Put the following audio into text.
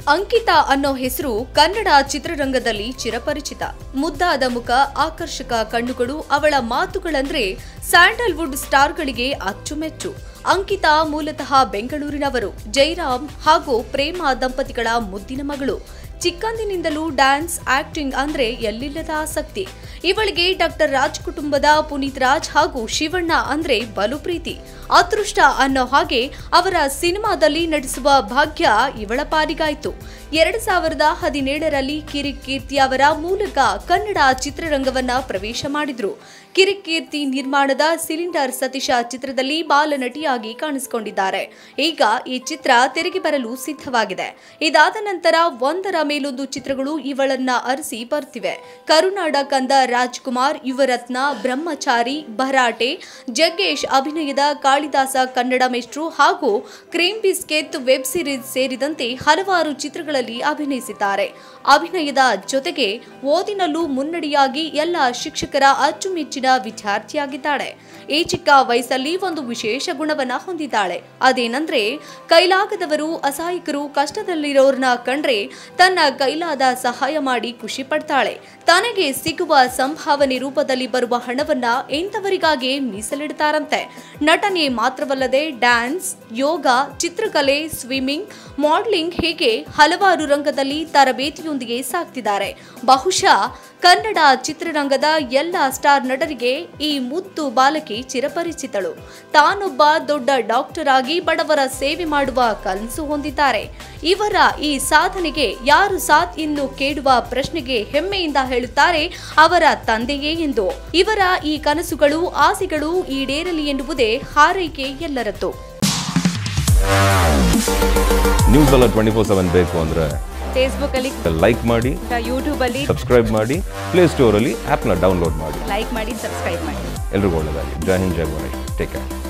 ಅಂಕಿತಾ ಅನ್ನೋ ಹೆಸರು ಕನ್ನಡ ಚಿತ್ರರಂಗದಲ್ಲಿ ಚಿರಪರಿಚಿತ ಮುದ್ದಾದ ಮುಖ ಆಕರ್ಷಕ ಕಣ್ಣುಗಳು ಅವಳ ಮಾತುಗಳಂದ್ರೆ ಸ್ಯಾಂಡಲ್ವುಡ್ ಸ್ಟಾರ್ಗಳಿಗೆ ಅಚ್ಚುಮೆಚ್ಚು ಅಂಕಿತಾ ಮೂಲತಃ ಬೆಂಗಳೂರಿನವರು ಜೈರಾಮ್ ಹಾಗೂ ಪ್ರೇಮ ದಂಪತಿಗಳ ಮುದ್ದಿನ ಮಗಳು ಚಿಕ್ಕಂದಿನಿಂದಲೂ ಡ್ಯಾನ್ಸ್ ಆಕ್ಟಿಂಗ್ ಅಂದ್ರೆ ಎಲ್ಲಿಲ್ಲದ ಆಸಕ್ತಿ ಇವಳಿಗೆ ಡಾಕ್ಟರ್ ರಾಜ್ ಕುಟುಂಬದ ಪುನೀತ್ ರಾಜ್ ಹಾಗೂ ಶಿವಣ್ಣ ಅಂದ್ರೆ ಬಲು ಪ್ರೀತಿ ಅದೃಷ್ಟ ಅನ್ನೋ ಹಾಗೆ ಅವರ ಸಿನಿಮಾದಲ್ಲಿ ನಟಿಸುವ ಭಾಗ್ಯ ಇವಳ ಪಾಲಿಗಾಯ್ತು ಎರಡ್ ಸಾವಿರದ ಹದಿನೇಳರಲ್ಲಿ ಕಿರಿಕ್ ಕೀರ್ತಿ ಅವರ ಮೂಲಕ ಕನ್ನಡ ಚಿತ್ರರಂಗವನ್ನ ಪ್ರವೇಶ ಮಾಡಿದ್ರು ಕಿರಿಕ್ ಕೀರ್ತಿ ನಿರ್ಮಾಣದ ಸಿಲಿಂಡರ್ ಸತೀಶ ಚಿತ್ರದಲ್ಲಿ ಬಾಲನಟಿಯಾಗಿ ಕಾಣಿಸಿಕೊಂಡಿದ್ದಾರೆ ಈಗ ಈ ಚಿತ್ರ ತೆರೆಗೆ ಬರಲು ಸಿದ್ಧವಾಗಿದೆ ಇದಾದ ನಂತರ ಒಂದರ ಮೇಲೊಂದು ಚಿತ್ರಗಳು ಇವಳನ್ನ ಅರಸಿ ಬರ್ತಿವೆ ಕರುನಾಡ ಕಂದ ರಾಜ್ಕುಮಾರ್ ಯುವರತ್ನ ಬ್ರಹ್ಮಚಾರಿ ಭರಾಟೆ ಜಗ್ಗೇಶ್ ಅಭಿನಯದ ಕಾಳಿದಾಸ ಕನ್ನಡ ಮೆಸ್ಟ್ರು ಹಾಗೂ ಕ್ರೀಮ್ ಬಿಸ್ಕೆಟ್ ವೆಬ್ ಸಿರೀಸ್ ಸೇರಿದಂತೆ ಹಲವಾರು ಚಿತ್ರಗಳಲ್ಲಿ ಅಭಿನಯಿಸಿದ್ದಾರೆ ಅಭಿನಯದ ಜೊತೆಗೆ ಓದಿನಲ್ಲೂ ಮುನ್ನಡೆಯಾಗಿ ಎಲ್ಲ ಶಿಕ್ಷಕರ ಅಚ್ಚುಮೆಚ್ಚಿನ ವಿದ್ಯಾರ್ಥಿಯಾಗಿದ್ದಾಳೆ ಈ ಚಿಕ್ಕ ವಯಸ್ಸಲ್ಲಿ ಒಂದು ವಿಶೇಷ ಗುಣವನ್ನ ಹೊಂದಿದ್ದಾಳೆ ಅದೇನಂದ್ರೆ ಕೈಲಾಗದವರು ಅಸಹಾಯಕರು ಕಷ್ಟದಲ್ಲಿರೋರ್ನ ಕಂಡ್ರೆ ತನ್ನ ಕೈಲಾದ ಸಹಾಯ ಮಾಡಿ ಖುಷಿ ಪಡ್ತಾಳೆ ತನಗೆ ಸಿಗುವ ಸಂಭಾವನೆ ರೂಪದಲ್ಲಿ ಬರುವ ಹಣವನ್ನ ಇಂಥವರಿಗಾಗೆ ಮೀಸಲಿಡ್ತಾರಂತೆ ನಟನೆ ಮಾತ್ರವಲ್ಲದೆ ಡ್ಯಾನ್ಸ್ ಯೋಗ ಚಿತ್ರಕಲೆ ಸ್ವಿಮ್ಮಿಂಗ್ ಮಾಡಲಿಂಗ್ ಹೀಗೆ ಹಲವಾರು ರಂಗದಲ್ಲಿ ತರಬೇತಿಯೊಂದಿಗೆ ಸಾಕ್ತಿದ್ದಾರೆ ಬಹುಶಃ ಕನ್ನಡ ಚಿತ್ರರಂಗದ ಎಲ್ಲ ಸ್ಟಾರ್ ನಟರಿಗೆ ಈ ಮುದ್ದು ಬಾಲಕಿ ಚಿರಪರಿಚಿತಳು ತಾನೊಬ್ಬ ದೊಡ್ಡ ಡಾಕ್ಟರ್ ಆಗಿ ಬಡವರ ಸೇವೆ ಮಾಡುವ ಕನಸು ಹೊಂದಿದ್ದಾರೆ ಇವರ ಈ ಸಾಧನೆಗೆ ಯಾರು ಸಾಥ್ ಇನ್ನು ಕೇಳುವ ಪ್ರಶ್ನೆಗೆ ಹೆಮ್ಮೆಯಿಂದ ಹೇಳುತ್ತಾರೆ ಅವರ ತಂದೆಯೇ ಎಂದು ಇವರ ಈ ಕನಸುಗಳು ಆಸೆಗಳು ಈಡೇರಲಿ ಎನ್ನುವುದೇ ಹಾರೈಕೆ ಎಲ್ಲರದ್ದು ನ್ಯೂಸ್ ಎಲ್ಲ ಟ್ವೆಂಟಿ ಫೋರ್ ಸೆವೆನ್ ಬೇಕು ಅಂದರೆ ಫೇಸ್ಬುಕ್ ಅಲ್ಲಿ ಲೈಕ್ ಮಾಡಿ ಯೂಟ್ಯೂಬ್ ಅಲ್ಲಿ ಸಬ್ಸ್ಕ್ರೈಬ್ ಮಾಡಿ ಪ್ಲೇಸ್ಟೋರಲ್ಲಿ ಆ್ಯಪ್ನ ಡೌನ್ಲೋಡ್ ಮಾಡಿ ಲೈಕ್ ಮಾಡಿ ಸಬ್ಸ್ಕ್ರೈಬ್ ಮಾಡಿ ಎಲ್ರಿಗೂ ಒಳ್ಳೆಯದಾಗಿ ಜೈ ಹಿಂದ್ ಜೈ ಗಣೇಶ್ ಟೇಕ್ ಕೇರ್